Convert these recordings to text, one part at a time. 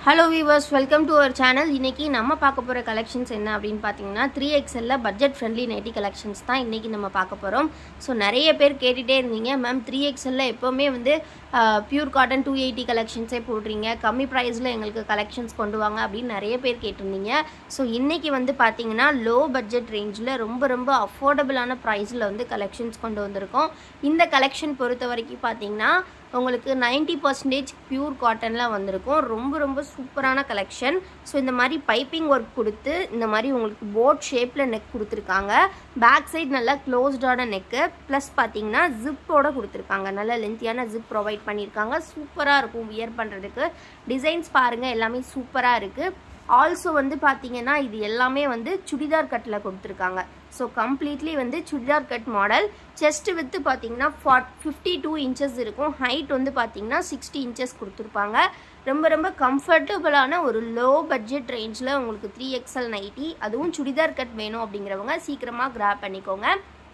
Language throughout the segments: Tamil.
hello viewers welcome to our channel இன்னைக்கு நம்ம பார்க்க போகிற கலெக்ஷன்ஸ் என்ன அப்படின்னு பார்த்தீங்கன்னா த்ரீ எக்ஸ்எல்ல பட்ஜெட் ஃப்ரெண்ட்லி நைட்டி கலெக்ஷன்ஸ் தான் இன்றைக்கி நம்ம பார்க்க போகிறோம் ஸோ நிறைய பேர் கேட்டுகிட்டே இருந்தீங்க மேம் த்ரீ எக்ஸ்எல்ல எப்போவுமே வந்து பியூர் காட்டன் டூ எயிட்டி கலெக்ஷன்ஸே போடுறீங்க கம்மி ப்ரைஸில் எங்களுக்கு கலெக்ஷன்ஸ் கொண்டு வாங்க அப்படின்னு நிறைய பேர் கேட்டிருந்தீங்க ஸோ இன்றைக்கி வந்து பார்த்தீங்கன்னா லோ பட்ஜெட் ரேஞ்சில் ரொம்ப ரொம்ப அஃபோர்டபுளான ப்ரைஸில் வந்து கலெக்ஷன்ஸ் கொண்டு வந்திருக்கோம் இந்த கலெக்ஷன் பொறுத்த வரைக்கும் பார்த்தீங்கன்னா உங்களுக்கு நைன்ட்டி பர்சன்டேஜ் பியூர் காட்டனில் வந்திருக்கும் ரொம்ப ரொம்ப சூப்பரான கலெக்ஷன் ஸோ இந்த மாதிரி பைப்பிங் ஒர்க் கொடுத்து இந்த மாதிரி உங்களுக்கு போட் ஷேப்பில் நெக் கொடுத்துருக்காங்க பேக் சைடு நல்லா க்ளோஸ்டான நெக்கு ப்ளஸ் பார்த்தீங்கன்னா ஜிப்போட கொடுத்துருக்காங்க நல்ல லென்த்தியான ஜிப் ப்ரொவைட் பண்ணியிருக்காங்க சூப்பராக இருக்கும் வியர் பண்ணுறதுக்கு டிசைன்ஸ் பாருங்கள் எல்லாமே சூப்பராக இருக்குது ஆல்சோ வந்து பார்த்தீங்கன்னா இது எல்லாமே வந்து சுடிதார் கட்டில் கொடுத்துருக்காங்க ஸோ கம்ப்ளீட்லி வந்து churidar cut model chest width பார்த்தீங்கன்னா ஃபார்ட் ஃபிஃப்டி டூ இன்ச்சஸ் இருக்கும் ஹைட் வந்து பார்த்தீங்கன்னா சிக்ஸ்டி இன்ச்சஸ் கொடுத்துருப்பாங்க ரொம்ப ரொம்ப கம்ஃபர்டபுளான ஒரு லோ பட்ஜெட் ரேஞ்சில் உங்களுக்கு த்ரீ எக்ஸல் நைட்டி அதுவும் சுடிதார் கட் வேணும் அப்படிங்கிறவங்க சீக்கிரமாக கிராப் பண்ணிக்கோங்க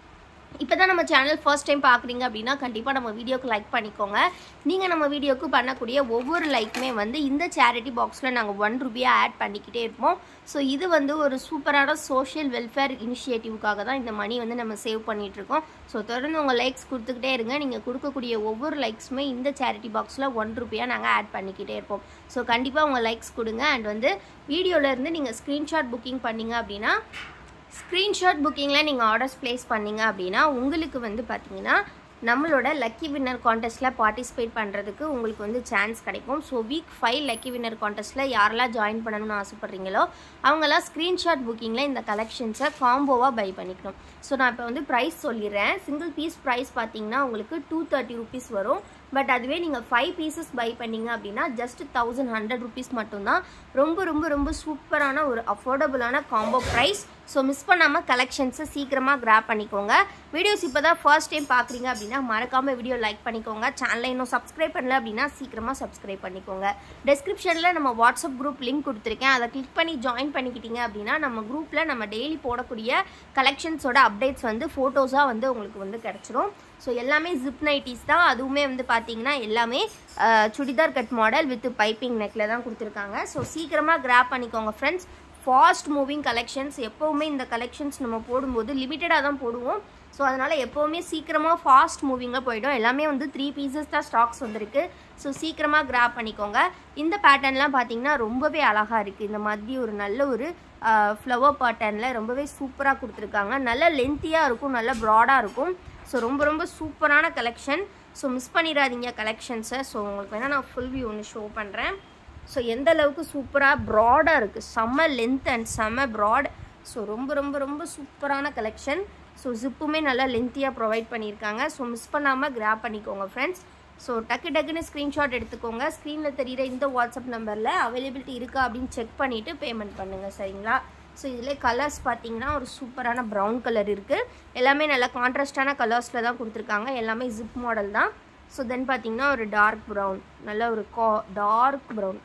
இப்போ தான் நம்ம சேனல் ஃபர்ஸ்ட் டைம் பார்க்குறீங்க அப்படின்னா கண்டிப்பாக நம்ம வீடியோக்கு லைக் பண்ணிக்கோங்க நீங்கள் நம்ம வீடியோக்கு பண்ணக்கூடிய ஒவ்வொரு லைக்குமே வந்து இந்த சேரிட்டி பாக்ஸில் நாங்கள் ஒன் ருபியாக ஆட் பண்ணிக்கிட்டே இருப்போம் ஸோ இது வந்து ஒரு சூப்பரான சோஷியல் வெல்ஃபேர் இனிஷியேட்டிவ்க்காக தான் இந்த மணி வந்து நம்ம சேவ் பண்ணிகிட்ருக்கோம் ஸோ தொடர்ந்து உங்கள் லைக்ஸ் கொடுத்துக்கிட்டே இருங்க நீங்கள் கொடுக்கக்கூடிய ஒவ்வொரு லைக்ஸுமே இந்த சேரிட்டி பாக்ஸில் ஒன் ருபியாக நாங்கள் ஆட் பண்ணிக்கிட்டே இருப்போம் ஸோ கண்டிப்பாக உங்கள் லைக்ஸ் கொடுங்க அண்ட் வந்து வீடியோலேருந்து நீங்கள் ஸ்க்ரீன்ஷாட் புக்கிங் பண்ணிங்க அப்படின்னா ஸ்க்ரீன்ஷாட் புக்கிங்கில் நீங்கள் ஆர்டர்ஸ் ப்ளேஸ் பண்ணீங்க அப்படின்னா உங்களுக்கு வந்து பார்த்தீங்கன்னா நம்மளோட லக்கி வின்னர் கான்டெஸ்ட்டில் பார்ட்டிசிபேட் பண்ணுறதுக்கு உங்களுக்கு வந்து சான்ஸ் கிடைக்கும் so week five lucky winner கான்டெஸ்ட்டில் யாரெல்லாம் ஜாயின் பண்ணணும்னு ஆசைப்பட்றீங்களோ அவங்களாம் ஸ்க்ரீன்ஷாட் புக்கிங்கில் இந்த கலெக்ஷன்ஸை காம்போவாக பை பண்ணிக்கணும் ஸோ நான் இப்போ வந்து ப்ரைஸ் சொல்லிடுறேன் சிங்கிள் பீஸ் ப்ரைஸ் பார்த்தீங்கன்னா உங்களுக்கு டூ தேர்ட்டி ருபீஸ் வரும் பட் அதுவே நீங்கள் ஃபைவ் பீசஸ் பை பண்ணீங்க அப்படின்னா ஜஸ்ட் தௌசண்ட் ஹண்ட்ரட் ருபீஸ் மட்டும்தான் ரொம்ப ரொம்ப ரொம்ப சூப்பரான ஒரு அஃபோர்டபுளான காம்போ ப்ரைஸ் ஸோ மிஸ் பண்ணாமல் கலெக்ஷன்ஸை சீக்கிரமாக கிராப் பண்ணிக்கோங்க வீடியோஸ் இப்போ தான் ஃபர்ஸ்ட் டைம் பார்க்குறீங்க அப்படின்னா மறக்காமல் வீடியோ லைக் பண்ணிக்கோங்க சேனலை இன்னும் சப்ஸ்கிரைப் பண்ணல அப்படின்னா சீக்கிரமாக சப்ஸ்கிரைப் பண்ணிக்கோங்க டெஸ்கிரிப்ஷனில் நம்ம வாட்ஸ்அப் குரூப் லிங்க் கொடுத்துருக்கேன் அதை கிளிக் பண்ணி ஜாயின் பண்ணிக்கிட்டீங்க அப்படின்னா நம்ம குரூப்பில் நம்ம டெய்லி போடக்கூடிய கலெக்ஷன்ஸோட அப்டேட்ஸ் வந்து ஃபோட்டோஸாக வந்து உங்களுக்கு வந்து கிடச்சிரும் ஸோ எல்லாமே ஜிப் நைட்டிஸ் தான் அதுவுமே வந்து பார்த்தீங்கன்னா எல்லாமே churidar cut model with piping நெக்கில் தான் கொடுத்துருக்காங்க ஸோ சீக்கிரமாக கிராப் பண்ணிக்கோங்க ஃப்ரெண்ட்ஸ் ஃபாஸ்ட் மூவிங் கலெக்ஷன்ஸ் எப்போவுமே இந்த கலெக்ஷன்ஸ் நம்ம போடும்போது லிமிட்டடாக தான் போடுவோம் ஸோ அதனால் எப்போவுமே சீக்கிரமாக ஃபாஸ்ட் மூவிங்கில் போயிடும் எல்லாமே வந்து த்ரீ பீசஸ் தான் ஸ்டாக்ஸ் வந்திருக்கு ஸோ சீக்கிரமாக கிராப் பண்ணிக்கோங்க இந்த பேட்டர்ன்லாம் பார்த்தீங்கன்னா ரொம்பவே அழகாக இருக்குது இந்த மாதிரி ஒரு நல்ல ஒரு ஃப்ளவர் பேட்டர்னில் ரொம்பவே சூப்பராக கொடுத்துருக்காங்க நல்ல லென்த்தியாக இருக்கும் நல்ல ப்ராடாக இருக்கும் ஸோ ரொம்ப ரொம்ப சூப்பரான கலெக்ஷன் ஸோ மிஸ் பண்ணிடாதீங்க கலெக்ஷன்ஸை ஸோ உங்களுக்கு வேணால் நான் ஃபுல் வியூ ஒன்று ஷோ பண்ணுறேன் ஸோ எந்த அளவுக்கு சூப்பராக ப்ராடாக இருக்குது செம்ம லென்த் அண்ட் செம்ம ப்ராட் ஸோ ரொம்ப ரொம்ப ரொம்ப சூப்பரான கலெக்ஷன் ஸோ ஜிப்புமே நல்லா லென்த்தியாக ப்ரொவைட் பண்ணியிருக்காங்க ஸோ மிஸ் பண்ணாமல் கிராப் பண்ணிக்கோங்க ஃப்ரெண்ட்ஸ் ஸோ டக்கு டக்குன்னு ஸ்க்ரீன்ஷாட் எடுத்துக்கோங்க ஸ்க்ரீனில் தெரிகிற இந்த வாட்ஸ்அப் நம்பரில் அவைலபிலிட்டி இருக்கா அப்படின்னு செக் பண்ணிவிட்டு பேமெண்ட் பண்ணுங்கள் சரிங்களா ஸோ இதில் கலர்ஸ் பார்த்தீங்கன்னா ஒரு சூப்பரான ப்ரௌன் கலர் இருக்குது எல்லாமே நல்ல கான்ட்ராஸ்டான கலர்ஸில் தான் கொடுத்துருக்காங்க எல்லாமே ஜிப் மாடல் தான் ஸோ தென் பார்த்தீங்கன்னா ஒரு டார்க் ப்ரௌன் நல்ல ஒரு கா டார்க் ப்ரௌன்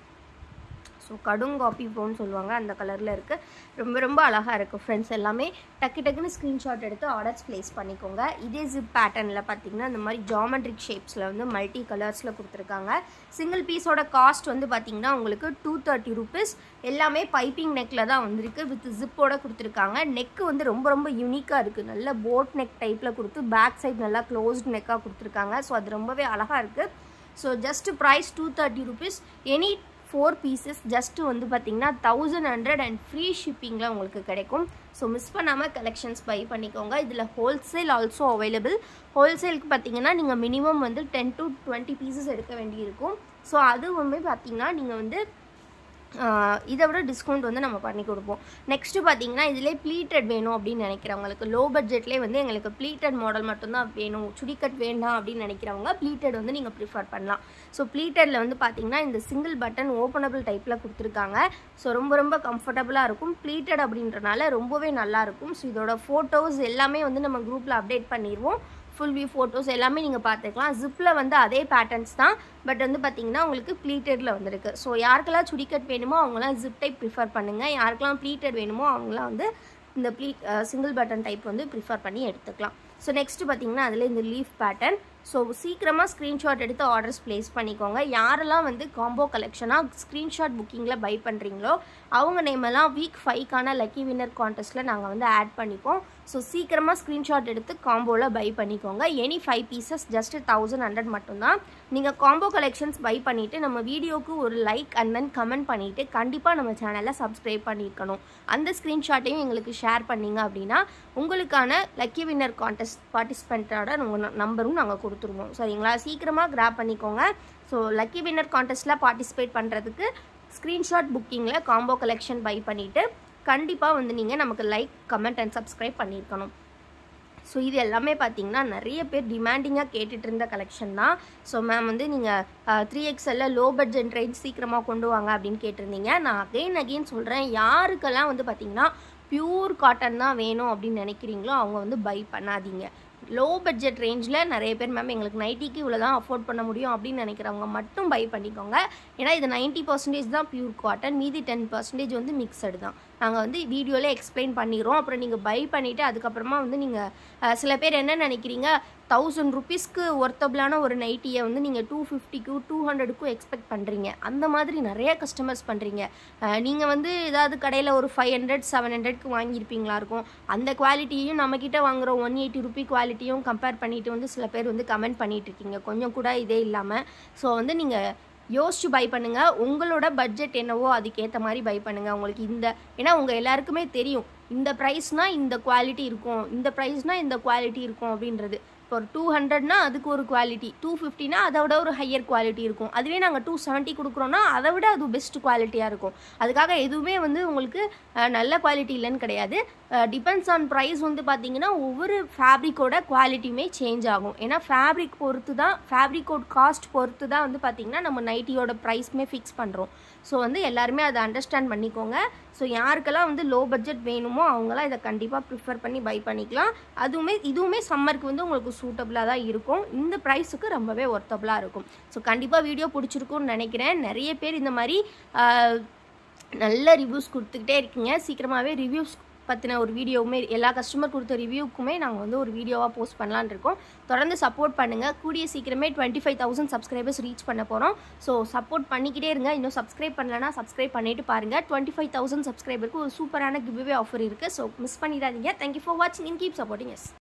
ஸோ கடும் காப்பி ப்ரௌன் சொல்லுவாங்க அந்த கலரில் இருக்குது ரொம்ப ரொம்ப அழகாக இருக்குது ஃப்ரெண்ட்ஸ் எல்லாமே டக்கு டக்குன்னு ஸ்க்ரீன்ஷாட் எடுத்து ஆர்டர்ஸ் ப்ளேஸ் பண்ணிக்கோங்க இதே ஜிப் பேட்டர்னில் பார்த்தீங்கன்னா இந்த மாதிரி ஜாமெட்ரிக் ஷேப்ஸில் வந்து மல்டி கலர்ஸில் கொடுத்துருக்காங்க சிங்கிள் பீஸோட காஸ்ட் வந்து பார்த்தீங்கன்னா உங்களுக்கு டூ தேர்ட்டி ருபீஸ் எல்லாமே பைப்பிங் நெக்கில் தான் வந்திருக்கு வித் ஜிப்போட கொடுத்துருக்காங்க நெக்கு வந்து ரொம்ப ரொம்ப யூனிக்காக இருக்குது நல்ல போட் நெக் டைப்பில் கொடுத்து பேக் சைடு நல்லா க்ளோஸ்ட் நெக்காக கொடுத்துருக்காங்க ஸோ அது ரொம்பவே அழகாக இருக்குது so just price two thirty rupees any four pieces just வந்து பார்த்தீங்கன்னா தௌசண்ட் ஹண்ட்ரட் அண்ட் ஃப்ரீ ஷிப்பிங்கில் உங்களுக்கு கிடைக்கும் ஸோ மிஸ் பண்ணாமல் கலெக்ஷன்ஸ் பை பண்ணிக்கோங்க இதில் ஹோல்சேல் ஆல்சோ அவைலபிள் ஹோல்சேலுக்கு பார்த்தீங்கன்னா நீங்கள் மினிமம் வந்து டென் டு டுவெண்ட்டி பீசஸ் எடுக்க வேண்டியிருக்கும் ஸோ அதுவுமே பார்த்தீங்கன்னா நீங்கள் வந்து இதை விட டிஸ்கவுண்ட் வந்து நம்ம பண்ணி கொடுப்போம் நெக்ஸ்ட்டு பார்த்தீங்கன்னா இதிலே ப்ளீட்டட் வேணும் அப்படின்னு நினைக்கிறவங்களுக்கு லோ பட்ஜெட்லேயே வந்து எங்களுக்கு ப்ளீட்டட் மாடல் மட்டும்தான் வேணும் சுடிக்கட் வேண்டாம் அப்படின்னு நினைக்கிறவங்க ப்ளீட்டட் வந்து நீங்கள் ப்ரிஃபர் பண்ணலாம் ஸோ ப்ளீட்டடில் வந்து பார்த்தீங்கன்னா இந்த சிங்கிள் பட்டன் ஓப்பனபிள் டைப்பில் கொடுத்துருக்காங்க ஸோ ரொம்ப ரொம்ப கம்ஃபர்டபுளாக இருக்கும் ப்ளீட்டட் அப்படின்றனால ரொம்பவே நல்லாயிருக்கும் ஸோ இதோட ஃபோட்டோஸ் எல்லாமே வந்து நம்ம குரூப்பில் அப்டேட் பண்ணிடுவோம் ஃபுல் வியூ ஃபோட்டோஸ் எல்லாமே நீங்கள் பார்த்துக்கலாம் ஜிப்பில் வந்து அதே பேட்டர்ன்ஸ் தான் பட் வந்து பார்த்தீங்கன்னா உங்களுக்கு ப்ளீட்டடில் வந்திருக்கு ஸோ யாருக்கெல்லாம் சுடிக்கட் வேணுமோ அவங்களாம் ஜிப் டைப் ப்ரிஃபர் பண்ணுங்கள் யாருக்கெல்லாம் ப்ளீட்டட் வேணுமோ அவங்களாம் வந்து இந்த ப்ளீட் சிங்கிள் பட்டன் டைப் வந்து ப்ரிஃபர் பண்ணி எடுத்துக்கலாம் ஸோ நெக்ஸ்ட்டு பார்த்தீங்கன்னா அதில் இந்த லீஃப் பேட்டர்ன் ஸோ சீக்கிரமாக ஸ்க்ரீன்ஷாட் எடுத்து ஆர்டர்ஸ் ப்ளேஸ் பண்ணிக்கோங்க யாரெல்லாம் வந்து காம்போ கலெக்ஷனாக ஸ்க்ரீன்ஷாட் புக்கிங்கில் பை பண்ணுறீங்களோ அவங்க நேம் எல்லாம் வீக் ஃபைவ்க்கான லக்கி வின்னர் கான்டெஸ்ட்டில் நாங்கள் வந்து ஆட் பண்ணிப்போம் ஸோ சீக்கிரமாக ஸ்க்ரீன்ஷாட் எடுத்து காம்போவில் பை பண்ணிக்கோங்க any five pieces just thousand hundred மட்டும்தான் நீங்கள் காம்போ கலெக்ஷன்ஸ் பை பண்ணிவிட்டு நம்ம வீடியோக்கு ஒரு லைக் அண்ட் தென் கமெண்ட் பண்ணிவிட்டு கண்டிப்பாக நம்ம சேனலை சப்ஸ்கிரைப் பண்ணியிருக்கணும் அந்த ஸ்க்ரீன்ஷாட்டையும் எங்களுக்கு ஷேர் பண்ணீங்க அப்படின்னா உங்களுக்கான லக்கி வின்னர் கான்டெஸ்ட் பார்ட்டிசிபெண்ட்டோட உங்கள் நம்பரும் நாங்கள் கொடுத்துருவோம் சரிங்களா சீக்கிரமாக கிராப் பண்ணிக்கோங்க ஸோ லக்கி வின்னர் கான்டெஸ்ட்டில் பார்ட்டிசிபேட் பண்ணுறதுக்கு ஸ்க்ரீன்ஷாட் புக்கிங்கில் காம்போ கலெக்ஷன் பை பண்ணிவிட்டு கண்டிப்பாக வந்து நீங்கள் நமக்கு லைக் கமெண்ட் அண்ட் சப்ஸ்கிரைப் பண்ணியிருக்கணும் ஸோ இது எல்லாமே பார்த்தீங்கன்னா நிறைய பேர் டிமாண்டிங்காக கேட்டுட்டு இருந்த கலெக்ஷன் தான் ஸோ மேம் வந்து நீங்கள் த்ரீ எக்ஸ்எல்ல லோ பட்ஜெட் ரேஞ்ச் சீக்கிரமாக கொண்டு வாங்க அப்படின்னு கேட்டிருந்தீங்க நான் அகைன் அகைன் சொல்கிறேன் யாருக்கெல்லாம் வந்து பார்த்தீங்கன்னா பியூர் காட்டன் தான் வேணும் அப்படின்னு நினைக்கிறீங்களோ அவங்க வந்து பை பண்ணாதீங்க லோ பட்ஜெட் ரேஞ்சில் நிறைய பேர் மேம் எங்களுக்கு நைட்டிக்கு இவ்வளோ தான் அஃபோர்ட் பண்ண முடியும் அப்படின்னு நினைக்கிறவங்க மட்டும் பை பண்ணிக்கோங்க ஏன்னா இது நைன்ட்டி பர்சன்டேஜ் தான் பியூர் காட்டன் மீதி டென் பர்சன்டேஜ் வந்து மிக்சடு தான் நாங்கள் வந்து வீடியோவில் எக்ஸ்பிளைன் பண்ணிடுறோம் அப்புறம் நீங்கள் பை பண்ணிவிட்டு அதுக்கப்புறமா வந்து நீங்கள் சில பேர் என்ன நினைக்கிறீங்க தௌசண்ட் ருபீஸ்க்கு ஒர்த்தபிளான ஒரு நைட்டியை வந்து நீங்கள் டூ ஃபிஃப்டிக்கு டூ ஹண்ட்ரடுக்கும் எக்ஸ்பெக்ட் பண்ணுறீங்க அந்த மாதிரி நிறைய கஸ்டமர்ஸ் பண்ணுறீங்க நீங்கள் வந்து ஏதாவது கடையில் ஒரு ஃபைவ் ஹண்ட்ரட் செவன் ஹண்ட்ரட்க்கு வாங்கியிருப்பீங்களா இருக்கும் அந்த குவாலிட்டியும் நம்மக்கிட்ட வாங்குற ஒன் எயிட்டி ருபி குவாலிட்டியும் கம்பேர் பண்ணிவிட்டு வந்து சில பேர் வந்து கமெண்ட் பண்ணிகிட்டு இருக்கீங்க கொஞ்சம் கூட இதே இல்லாமல் ஸோ வந்து நீங்கள் யோசிச்சு பை பண்ணுங்கள் உங்களோட பட்ஜெட் என்னவோ அதுக்கேற்ற மாதிரி பை பண்ணுங்கள் உங்களுக்கு இந்த ஏன்னா உங்கள் எல்லாருக்குமே தெரியும் இந்த ப்ரைஸ்னால் இந்த குவாலிட்டி இருக்கும் இந்த ப்ரைஸ்னால் இந்த குவாலிட்டி இருக்கும் அப்படின்றது இப்போ ஒரு டூ ஹண்ட்ரட்னா அதுக்கு ஒரு குவாலிட்டி டூ ஃபிஃப்டினா அதை விட ஒரு ஹையர் குவாலிட்டி இருக்கும் அதுவே நாங்கள் டூ செவன்ட்டி கொடுக்குறோன்னா அதை விட அது பெஸ்ட் குவாலிட்டியாக இருக்கும் அதுக்காக எதுவுமே வந்து உங்களுக்கு நல்ல குவாலிட்டி இல்லைன்னு கிடையாது டிபெண்ட்ஸ் ஆன் ப்ரைஸ் வந்து பார்த்தீங்கன்னா ஒவ்வொரு ஃபேப்ரிக்கோட குவாலிட்டியுமே சேஞ்ச் ஆகும் ஏன்னா ஃபேப்ரிக் பொறுத்து தான் ஃபேப்ரிக்கோட காஸ்ட் பொறுத்து தான் வந்து பார்த்திங்கன்னா நம்ம நைட்டியோட ப்ரைஸ்மே ஃபிக்ஸ் பண்ணுறோம் ஸோ வந்து எல்லாருமே அதை அண்டர்ஸ்டாண்ட் பண்ணிக்கோங்க ஸோ யாருக்கெல்லாம் வந்து லோ பட்ஜெட் வேணுமோ அவங்களாம் இதை கண்டிப்பாக ப்ரிஃபர் பண்ணி பை பண்ணிக்கலாம் அதுவுமே இதுவுமே சம்மருக்கு வந்து உங்களுக்கு சூட்டபுளாக தான் இருக்கும் இந்த ப்ரைஸுக்கு ரொம்பவே ஒர்த்தபுளாக இருக்கும் ஸோ கண்டிப்பாக வீடியோ பிடிச்சிருக்கும்னு நினைக்கிறேன் நிறைய பேர் இந்த மாதிரி நல்ல ரிவ்யூஸ் கொடுத்துக்கிட்டே இருக்கீங்க சீக்கிரமாகவே ரிவ்யூஸ் பற்றின ஒரு வீடியோவுமே எல்லா கஸ்டமர் கொடுத்த ரிவ்யூக்குமே நாங்கள் வந்து ஒரு வீடியோவாக போஸ்ட் பண்ணலான் இருக்கோம் தொடர்ந்து சப்போர்ட் பண்ணுங்கள் கூடிய சீக்கிரமே twenty five thousand subscribers reach பண்ண போகிறோம் ஸோ சப்போர்ட் பண்ணிக்கிட்டே இருங்க இன்னும் சப்ஸ்கிரைப் பண்ணலன்னா சப்ஸ்கிரைப் பண்ணிட்டு பாருங்கள் டுவெண்ட்டி ஃபைவ் தௌசண்ட் சப்ஸ்கிரைபருக்கு ஒரு சூப்பரான கிவ்வே ஆஃபர் இருக்குது ஸோ மிஸ் பண்ணிடாதீங்க தேங்க்யூ ஃபார் வாட்சிங் இன் கீப் சப்போர்ட்டிங் எஸ்